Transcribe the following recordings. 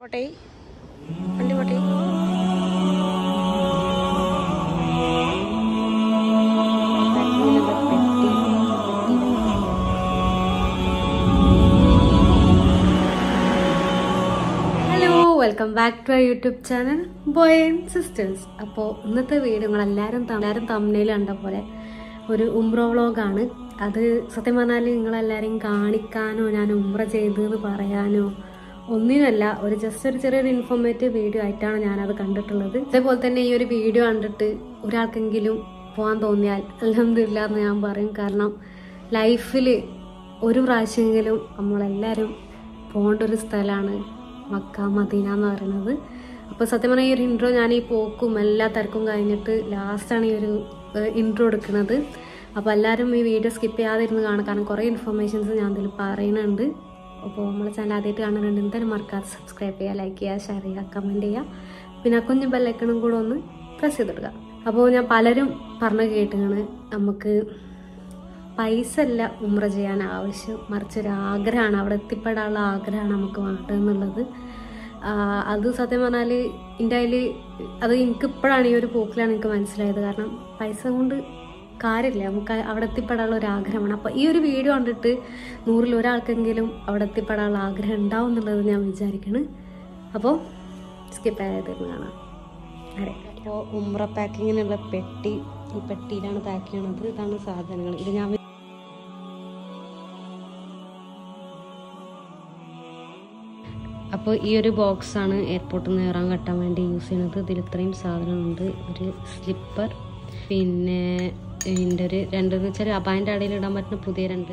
പോട്ടെ വണ്ടി പോട്ടെ hello welcome back to YouTube channel boy and sisters അപ്പോൾ ഇന്നത്തെ വീഡിയോ നിങ്ങളെല്ലാവരും ത- എല്ലാവരും തമ്മിൽ കണ്ട പോലെ ഒരു ഉംറ വ്ളോഗാണ് അത് സത്യം പറഞ്ഞാൽ നിങ്ങളെല്ലാവരെയും കാണിക്കാനോ ഞാൻ ഉംറ ചെയ്തെന്ന് പറയാനോ ഒന്നിനല്ല ഒരു ജസ്റ്റ് ഒരു ചെറിയൊരു ഇൻഫോർമേറ്റീവ് വീഡിയോ ആയിട്ടാണ് ഞാനത് കണ്ടിട്ടുള്ളത് അതേപോലെ തന്നെ ഈ ഒരു വീഡിയോ കണ്ടിട്ട് ഒരാൾക്കെങ്കിലും പോകാൻ തോന്നിയാൽ അലഹമില്ല എന്ന് ഞാൻ പറയും കാരണം ലൈഫിൽ ഒരു പ്രാവശ്യമെങ്കിലും നമ്മളെല്ലാവരും പോകേണ്ട ഒരു സ്ഥലമാണ് മക്ക മദീന എന്ന് പറയുന്നത് അപ്പോൾ സത്യം പറഞ്ഞാൽ ഈ ഒരു ഇൻട്രോ ഞാൻ ഈ പോക്കും എല്ലാ തിരക്കും കഴിഞ്ഞിട്ട് ലാസ്റ്റാണ് ഈ ഒരു ഇൻട്രോ എടുക്കുന്നത് അപ്പോൾ എല്ലാവരും ഈ വീഡിയോ സ്കിപ്പ് ചെയ്യാതിരുന്ന് കാണും കാരണം കുറേ ഇൻഫർമേഷൻസ് ഞാൻ ഇതിൽ പറയുന്നുണ്ട് അപ്പോൾ നമ്മളെ ചാനൽ ആദ്യമായിട്ട് കാണുന്നുണ്ട് എന്തായാലും മറക്കാതെ സബ്സ്ക്രൈബ് ചെയ്യുക ലൈക്ക് ചെയ്യുക ഷെയർ ചെയ്യുക കമൻറ്റ് ചെയ്യുക പിന്നെ ആ കുഞ്ഞു ബെല്ലൈക്കണും കൂടെ ഒന്ന് പ്രസ് ചെയ്തിടുക അപ്പോൾ ഞാൻ പലരും പറഞ്ഞു കേട്ടിങ്ങനെ നമുക്ക് പൈസ അല്ല ഉമ്ര ചെയ്യാൻ ആവശ്യം മറിച്ച് ഒരു ആഗ്രഹമാണ് അവിടെ എത്തിപ്പെടാനുള്ള ആഗ്രഹമാണ് നമുക്ക് വേണ്ടതെന്നുള്ളത് ആഹ് അത് സത്യം പറഞ്ഞാൽ എൻ്റെ അതിൽ അത് എനിക്ക് ഇപ്പോഴാണ് ഈ ഒരു പോക്കിലാണ് എനിക്ക് മനസ്സിലായത് കാരണം പൈസ കൊണ്ട് കാര്യമില്ല നമുക്ക് അവിടെ എത്തിപ്പെടാനുള്ള ഒരു ആഗ്രഹമാണ് അപ്പോൾ ഈ ഒരു വീഡിയോ കണ്ടിട്ട് നൂറിൽ ഒരാൾക്കെങ്കിലും അവിടെ എത്തിപ്പെടാനുള്ള ആഗ്രഹം ഉണ്ടാവും എന്നുള്ളത് ഞാൻ വിചാരിക്കണം അപ്പോൾ സ്കിപ്പ് ആയതിരുന്ന് കാണാം അതെ അപ്പോൾ ഉമ്ര പാക്കിങ്ങിനുള്ള പെട്ടി ഈ പെട്ടിയിലാണ് പാക്ക് ചെയ്യണത് ഇതാണ് സാധനങ്ങൾ ഇത് ഞാൻ അപ്പോൾ ഈ ഒരു ബോക്സാണ് എയർപോർട്ടിൽ നിന്ന് ഇറങ്ങാൻ കെട്ടാൻ വേണ്ടി യൂസ് ചെയ്യുന്നത് ഇതിൽ ഇത്രയും സാധനമുണ്ട് ഒരു സ്ലിപ്പർ പിന്നെ ഇതിൻ്റെ ഒരു രണ്ടെന്ന് വെച്ചാൽ അബാൻ്റെ അടയിൽ ഇടാൻ പറ്റുന്ന പുതിയ രണ്ട്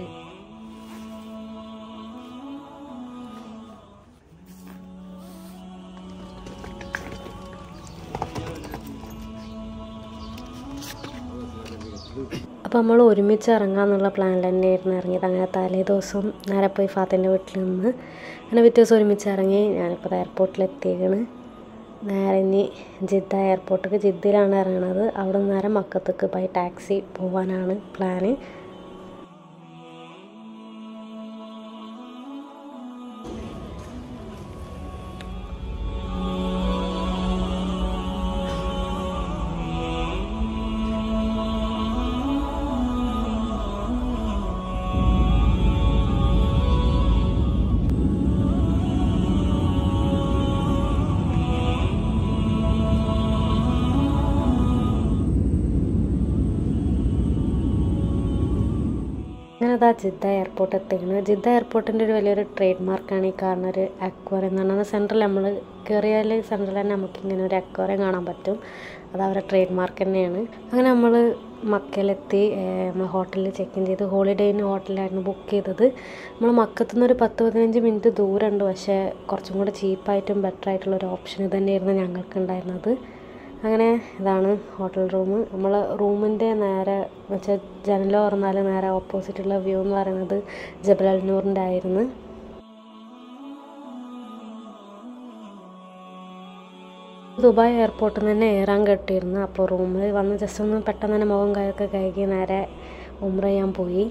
അപ്പോൾ നമ്മൾ ഒരുമിച്ച് ഇറങ്ങാമെന്നുള്ള പ്ലാനിൽ തന്നെയായിരുന്നു ഇറങ്ങിയത് അങ്ങനെ തലേ ദിവസം നേരെ പോയി ഫാത്തിൻ്റെ വീട്ടിൽ നിന്ന് അങ്ങനെ പിറ്റേ ദിവസം ഒരുമിച്ച് ഇറങ്ങി ഞാനിപ്പോൾ എയർപോർട്ടിൽ എത്തിയേക്കണ് നേരെ ഇനി ജിദ്ദ എയർപോർട്ടിലേക്ക് ജിദ്ദയിലാണ് ഇറങ്ങുന്നത് അവിടെ നിന്ന് നേരെ മക്കത്തേക്ക് ബൈ ടാക്സി പോകാനാണ് പ്ലാന് അങ്ങനെ അതാ ജിദ്ദ എയർപോർട്ട് എത്തിക്കുന്നത് ജിദ്ദ എയർപോർട്ടിൻ്റെ ഒരു വലിയൊരു ട്രേഡ് മാർക്കാണ് ഈ കാണുന്ന ഒരു അക്വറിയം എന്ന് പറഞ്ഞാൽ സെൻട്രൽ നമ്മൾ കയറിയാൽ സെൻട്രൽ തന്നെ നമുക്ക് ഇങ്ങനെ ഒരു അക്വറിയം കാണാൻ പറ്റും അത് അവരുടെ ട്രേഡ് മാർക്ക് തന്നെയാണ് അങ്ങനെ നമ്മൾ മക്കയിലെത്തി നമ്മൾ ഹോട്ടലിൽ ചെക്ക് ഇൻ ചെയ്ത് ഹോളിഡേ ഇൻ ഹോട്ടലിലായിരുന്നു ബുക്ക് ചെയ്തത് നമ്മൾ മക്കത്തുനിന്ന് ഒരു പത്ത് പതിനഞ്ച് മിനിറ്റ് ദൂരമുണ്ട് പക്ഷേ കുറച്ചും കൂടെ ചീപ്പായിട്ടും ബെറ്റർ ആയിട്ടുള്ള ഒരു ഓപ്ഷൻ തന്നെയായിരുന്നു ഞങ്ങൾക്ക് ഉണ്ടായിരുന്നത് അങ്ങനെ ഇതാണ് ഹോട്ടൽ റൂം നമ്മൾ റൂമിൻ്റെ നേരെ വെച്ചാൽ ജനൽ തുറന്നാൽ നേരെ ഓപ്പോസിറ്റുള്ള വ്യൂ എന്ന് പറയുന്നത് ജബൽ അൽനൂറിൻ്റെ ആയിരുന്നു ദുബായ് എയർപോർട്ടിൽ നിന്ന് തന്നെ ഏറാൻ കെട്ടിയിരുന്നു അപ്പോൾ റൂമിൽ വന്ന് ജസ്റ്റ് ഒന്ന് പെട്ടെന്ന് തന്നെ മുഖം കൈയൊക്കെ കഴുകി നേരെ ഉമ്ര ചെയ്യാൻ പോയി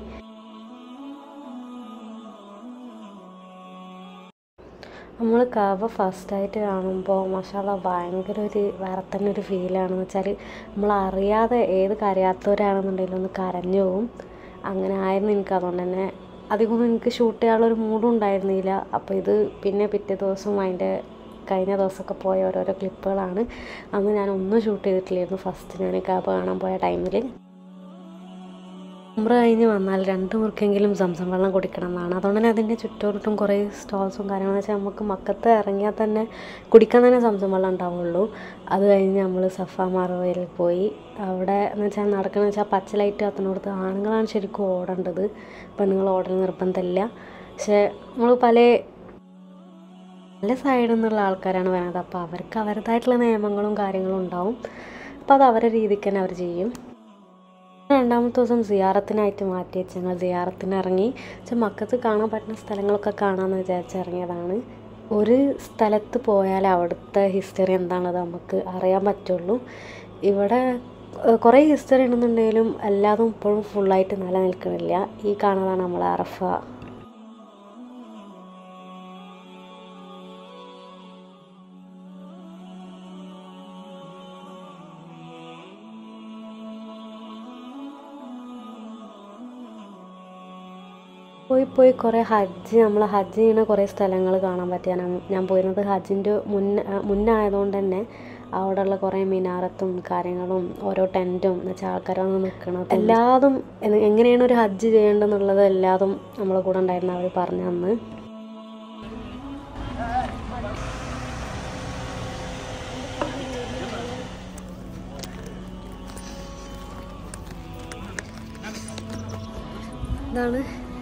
നമ്മൾ കവ ഫസ്റ്റായിട്ട് കാണുമ്പോൾ മഷാല ഭയങ്കര ഒരു വേറെ തന്നെ ഒരു ഫീലാണെന്ന് വെച്ചാൽ നമ്മൾ അറിയാതെ ഏത് കരയാത്തവരാണെന്നുണ്ടെങ്കിലും ഒന്ന് കരഞ്ഞു പോവും അങ്ങനെ ആയിരുന്നു എനിക്ക് അതുകൊണ്ട് തന്നെ അധികമൊന്നും എനിക്ക് ഷൂട്ട് ചെയ്യാനുള്ള ഒരു മൂഡും ഉണ്ടായിരുന്നില്ല അപ്പോൾ ഇത് പിന്നെ പിറ്റേ ദിവസവും അതിൻ്റെ കഴിഞ്ഞ ദിവസമൊക്കെ പോയ ഓരോരോ ക്ലിപ്പുകളാണ് അന്ന് ഞാൻ ഒന്നും ഷൂട്ട് ചെയ്തിട്ടില്ലായിരുന്നു ഫസ്റ്റ് ഞാൻ കാബ കാണാൻ പോയ ടൈമിൽ ഉമ്ര കഴിഞ്ഞ് വന്നാൽ രണ്ട് മുറുക്കെങ്കിലും സംസം വെള്ളം കുടിക്കണം എന്നാണ് അതുകൊണ്ട് തന്നെ അതിൻ്റെ ചുറ്റോട്ടും കുറേ സ്റ്റോൾസും കാര്യങ്ങളും വെച്ചാൽ നമുക്ക് മക്കത്ത് ഇറങ്ങിയാൽ തന്നെ കുടിക്കാൻ തന്നെ സംസം വെള്ളം ഉണ്ടാവുള്ളൂ അത് കഴിഞ്ഞ് നമ്മൾ സഫ മറവയിൽ പോയി അവിടെ എന്ന് വെച്ചാൽ നടക്കണമെന്ന് വെച്ചാൽ പച്ച ലൈറ്റ് കത്തുന്നിടത്ത് ആണുങ്ങളാണ് ശരിക്കും ഓടേണ്ടത് പെണ്ണുങ്ങൾ ഓടൽ നിർബന്ധമില്ല പക്ഷേ നമ്മൾ പല പല സൈഡിൽ നിന്നുള്ള ആൾക്കാരാണ് വരുന്നത് അപ്പോൾ അവർക്ക് അവരുടേതായിട്ടുള്ള നിയമങ്ങളും കാര്യങ്ങളും ഉണ്ടാവും അപ്പോൾ അത് അവരുടെ രീതിക്ക് തന്നെ അവർ ചെയ്യും രണ്ടാമത്തെ ദിവസം സിയാറത്തിനായിട്ട് മാറ്റി വെച്ച് ഞങ്ങൾ സിയാറത്തിന് ഇറങ്ങി പക്ഷെ മക്കൾക്ക് കാണാൻ പറ്റുന്ന സ്ഥലങ്ങളൊക്കെ കാണാമെന്ന് വിചാരിച്ച് ഇറങ്ങിയതാണ് ഒരു സ്ഥലത്ത് പോയാൽ അവിടുത്തെ ഹിസ്റ്ററി എന്താണെന്ന് നമുക്ക് അറിയാൻ പറ്റുള്ളൂ ഇവിടെ ഏഹ്, കുറേ ഹിസ്റ്ററി ഉണ്ടെന്നുണ്ടെങ്കിലും എല്ലാതും ഇപ്പോഴും ഫുള്ളായിട്ട് നിലനിൽക്കണില്ല ഈ കാണുന്നതാണ് നമ്മൾ അറഫ പോയി പോയി കുറേ ഹജ്ജ് നമ്മൾ ഹജ്ജ് ചെയ്യുന്ന കുറേ സ്ഥലങ്ങൾ കാണാൻ പറ്റിയ ഞാൻ പോയിരുന്നത് ഹജ്ജിൻ്റെ മുന്നേ മുന്നായതുകൊണ്ട് തന്നെ അവിടെയുള്ള കുറേ മിനാറത്തും കാര്യങ്ങളും ഓരോ ടെൻറ്റും എന്നുവെച്ചാൽ ആൾക്കാർ വന്ന് നിൽക്കണം എല്ലാതും എ- എങ്ങനെയാണ് ഒരു ഹജ്ജ് ചെയ്യേണ്ടതെന്നുള്ളത് എല്ലാതും നമ്മളെ കൂടെ ഉണ്ടായിരുന്ന അവർ പറഞ്ഞു തന്ന് ഇതാണ്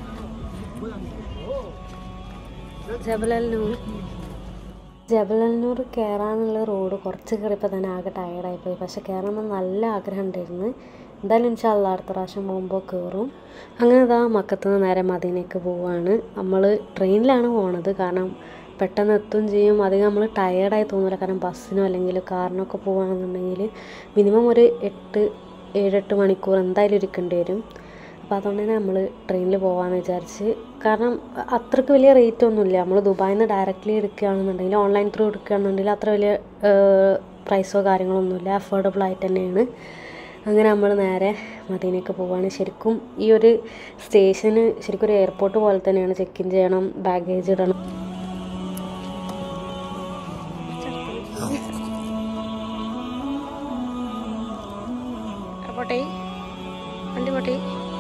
ജബലൽ നൂർ ജബലൽ നൂർ കയറാനുള്ള റോഡ് കുറച്ച് കയറിയപ്പോൾ തന്നെ ആകെ ടയർഡായിപ്പോയി പക്ഷെ കയറണം നല്ല ആഗ്രഹം ഉണ്ടായിരുന്നു എന്തായാലും ഇൻഷാല്ല അടുത്ത പ്രാവശ്യം പോകുമ്പോൾ കയറും അങ്ങനെ ഇതാ മക്കത്ത് നിന്ന് നേരെ മദീനയ്ക്ക് പോവാണ് നമ്മൾ ട്രെയിനിലാണ് പോണത് കാരണം പെട്ടെന്ന് എത്തും ചെയ്യും അധികം നമ്മൾ ടയേർഡായി തോന്നില്ല കാരണം ബസ്സിനോ അല്ലെങ്കിൽ കാറിനൊക്കെ പോവുകയാണെന്നുണ്ടെങ്കിൽ മിനിമം ഒരു എട്ട് ഏഴെട്ട് മണിക്കൂർ എന്തായാലും ഇരിക്കേണ്ടി വരും അപ്പോൾ അതുകൊണ്ട് തന്നെ നമ്മൾ ട്രെയിനിൽ പോകാമെന്ന് വിചാരിച്ച് കാരണം അ- അത്രയ്ക്ക് വലിയ റേറ്റ് ഒന്നുമില്ല നമ്മൾ ദുബായിൽ നിന്ന് ഡയറക്റ്റ്ലി എടുക്കുകയാണെന്നുണ്ടെങ്കിൽ ഓൺലൈൻ ത്രൂ എടുക്കുകയാണെന്നുണ്ടെങ്കിൽ അത്ര വലിയ പ്രൈസോ കാര്യങ്ങളൊന്നുമില്ല അഫോർഡബിൾ ആയിട്ട് തന്നെയാണ് അങ്ങനെ നമ്മൾ നേരെ മദീനയ്ക്ക് പോവാണ് ശരിക്കും ഈ ഒരു സ്റ്റേഷന് ശരിക്കും ഒരു എയർപോർട്ട് പോലെ തന്നെയാണ് ചെക്ക് ഇൻ ചെയ്യണം ബാഗേജ് ഇടണം പോട്ടെ വണ്ടി പോട്ടെ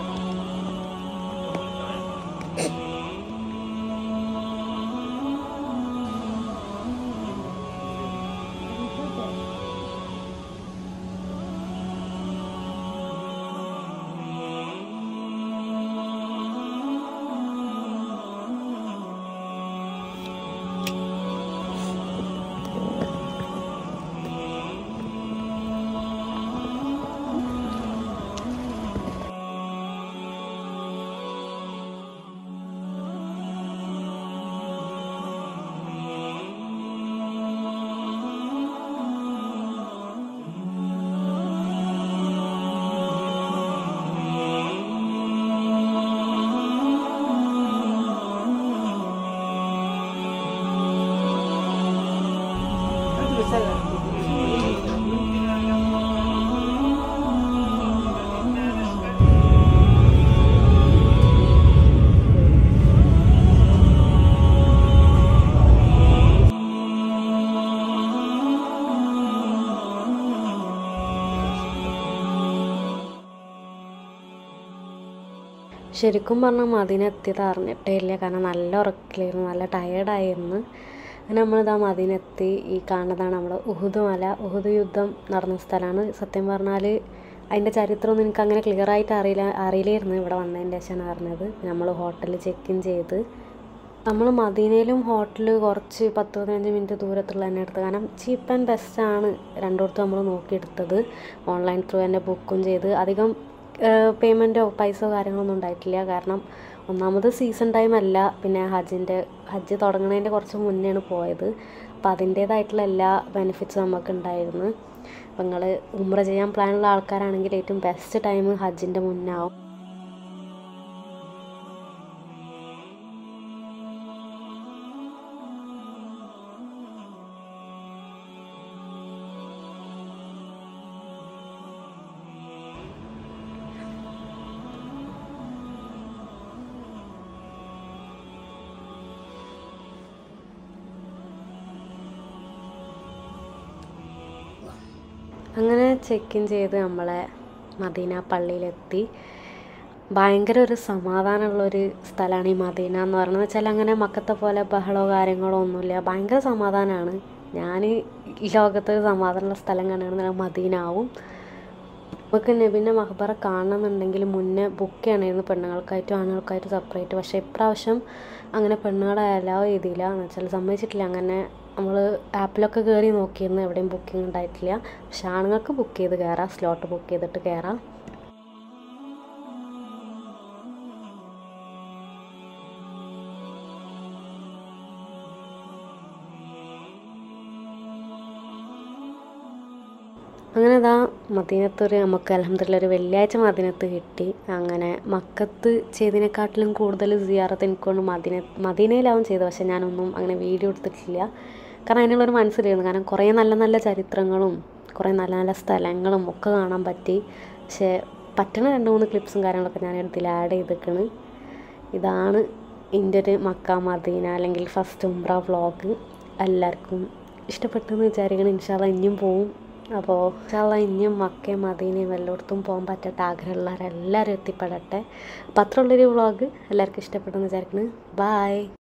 ശരിക്കും പറഞ്ഞാൽ മദീന എത്തിയത് അറിഞ്ഞിട്ടേ ഇല്ല കാരണം നല്ല ഉറക്കിലായിരുന്നു നല്ല ടയേർഡായിരുന്നു അങ്ങനെ നമ്മളിതാ മദീന എത്തി ഈ കാണുന്നതാണ് നമ്മുടെ ഉഹുദ് മല ഉഹുദ് യുദ്ധം നടന്ന സ്ഥലമാണ് സത്യം പറഞ്ഞാൽ അതിൻ്റെ ചരിത്രമൊന്നും എനിക്ക് അങ്ങനെ ക്ലിയർ ആയിട്ട് അറിയില്ല അറിയില്ലായിരുന്നു ഇവിടെ വന്നതിൻ്റെ ശേഷമാണ് അറിഞ്ഞത് നമ്മൾ ഹോട്ടലിൽ ചെക്ക് ഇൻ ചെയ്ത് നമ്മൾ മദീനയിലും ഹോട്ടൽ കുറച്ച് പത്ത് പതിനഞ്ച് മിനിറ്റ് ദൂരത്തുള്ള തന്നെ എടുത്തത് കാരണം ചീപ്പ് ആൻഡ് ബെസ്റ്റ് ആണ് രണ്ടിടത്തും നമ്മൾ നോക്കിയെടുത്തത് ഓൺലൈൻ ത്രൂ തന്നെ ബുക്കും ചെയ്ത് അധികം പേയ്മെൻറ്റോ പൈസയോ കാര്യങ്ങളൊന്നും ഉണ്ടായിട്ടില്ല കാരണം ഒന്നാമത് സീസൺ ടൈം അല്ല പിന്നെ ഹജ്ജിൻ്റെ ഹജ്ജ് തുടങ്ങുന്നതിൻ്റെ കുറച്ച് മുന്നെയാണ് പോയത് അപ്പോൾ അതിൻ്റേതായിട്ടുള്ള എല്ലാ ബെനിഫിറ്റ്സും നമുക്ക് ഉണ്ടായിരുന്നു അപ്പോൾ നിങ്ങൾ ഉമ്ര ചെയ്യാൻ പ്ലാനുള്ള ആൾക്കാരാണെങ്കിൽ ഏറ്റവും ബെസ്റ്റ് ടൈം ഹജ്ജിൻ്റെ മുന്നാവും അങ്ങനെ ചെക്ക് ഇൻ ചെയ്ത് നമ്മളെ മദീന പള്ളിയിലെത്തി ഭയങ്കര ഒരു സമാധാനമുള്ളൊരു സ്ഥലമാണ് ഈ മദീന എന്ന് പറയുന്നത് വെച്ചാൽ അങ്ങനെ മക്കത്തെ പോലെ ബഹളോ കാര്യങ്ങളോ ഒന്നുമില്ല ഭയങ്കര സമാധാനമാണ് ഞാൻ ഈ ലോകത്ത് ഒരു സമാധാനമുള്ള സ്ഥലം കാണുകയാണെന്നുണ്ടെങ്കിൽ മദീന ആവും നമുക്ക് നബിൻ്റെ മഹബറ കാണണമെന്നുണ്ടെങ്കിൽ മുന്നേ ബുക്ക് ചെയ്യണമായിരുന്നു പെണ്ണുങ്ങൾക്കായിട്ടും ആണുങ്ങൾക്കായിട്ടും സെപ്പറേറ്റ് പക്ഷേ ഇപ്രാവശ്യം അങ്ങനെ പെണ്ണുങ്ങളെ അലോ ചെയ്തില്ല എന്ന് വെച്ചാൽ സമ്മതിച്ചിട്ടില്ല അങ്ങനെ നമ്മൾ ആപ്പിലൊക്കെ കയറി നോക്കിയിരുന്നു എവിടെയും ബുക്കിംഗ് ഉണ്ടായിട്ടില്ല പക്ഷെ ആണുങ്ങൾക്ക് ബുക്ക് ചെയ്ത് കയറാം സ്ലോട്ട് ബുക്ക് ചെയ്തിട്ട് കയറാം അങ്ങനെ ഇതാ മദീനത്തൊരു നമുക്ക് അലഹമ്മദില്ല ഒരു വെള്ളിയാഴ്ച മദീനത്ത് കിട്ടി അങ്ങനെ മക്കത്ത് ചെയ്തതിനെക്കാട്ടിലും കൂടുതൽ സിയാറത്ത് എനിക്കൊണ്ട് മദീന മദീനയിലാവും ചെയ്തത് പക്ഷെ ഞാനൊന്നും അങ്ങനെ വീഡിയോ എടുത്തിട്ടില്ല കാരണം അതിനുള്ളൊരു മനസ്സിലായിരുന്നു കാരണം കുറേ നല്ല നല്ല ചരിത്രങ്ങളും കുറേ നല്ല നല്ല സ്ഥലങ്ങളും ഒക്കെ കാണാൻ പറ്റി പക്ഷേ പറ്റണ രണ്ട് മൂന്ന് ക്ലിപ്സും കാര്യങ്ങളൊക്കെ ഞാൻ ഇതിൽ ആഡ് ചെയ്തിരിക്കണ് ഇതാണ് എൻ്റെ ഒരു മക്ക മദീന അല്ലെങ്കിൽ ഫസ്റ്റ് ഉംറ വ്ളോഗ് എല്ലാവർക്കും ഇഷ്ടപ്പെട്ടെന്ന് വിചാരിക്കണം ഇൻഷാല്ല ഇനിയും പോവും അപ്പോൾ ഇൻഷാല്ല ഇനിയും മക്കയും മദീനയും എല്ലായിടത്തും പോകാൻ പറ്റട്ടെ ആഗ്രഹമുള്ളവരെല്ലാവരും എത്തിപ്പെടട്ടെ അപ്പോൾ അത്രയുള്ളൊരു വ്ളോഗ് എല്ലാവർക്കും ഇഷ്ടപ്പെട്ടെന്ന് വിചാരിക്കണം ബായ്